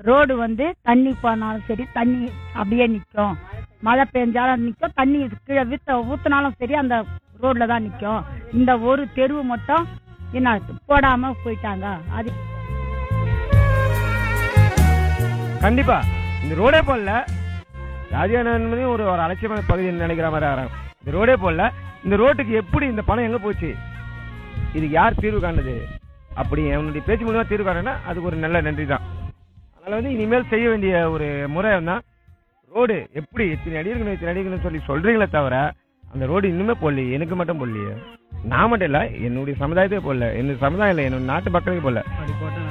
road வந்து தண்ணி போனாலும் சரி தண்ணி அப்படியே நிற்கும் மழை பெஞ்சாலும் நிற்கும் தண்ணி கீழே வித்த ஊத்துனாலும் சரி அந்த ரோட்ல தான் நிற்கும் இந்த ஒரு தெருவு மட்டும் என்ன போடாம போயிட்டாங்க அது கண்டிப்பா இந்த ரோடே போடல ராஜாநகர் ஒரு ஒரு அலட்சியமான பகுதி நினைக்கிற மாதிரி ஆகிறாங்க இந்த ரோடே போடல இந்த ரோட்டுக்கு எப்படி இந்த பணம் எங்க போச்சு இதுக்கு யார் தீர்வு காணுது அப்படி அவனுடைய பேச்சு மூலமா தீர்வு காணுன்னா அதுக்கு ஒரு நல்ல நன்றி தான் அதனால வந்து இனிமேல் செய்ய வேண்டிய ஒரு முறை தான் ரோடு எப்படி இத்தனை அடி இருக்கணும் இத்தனை அடி இருக்கணும்னு சொல்லி சொல்றீங்களே தவிர அந்த ரோடு இன்னுமே போடலையே எனக்கு மட்டும் போடலையே நான் மட்டும் இல்ல என்னுடைய சமுதாயத்தையே போடல என்னுடைய சமுதாயம் இல்லை என்னோட நாட்டு மக்களுக்கு போடல அப்படி போட்டா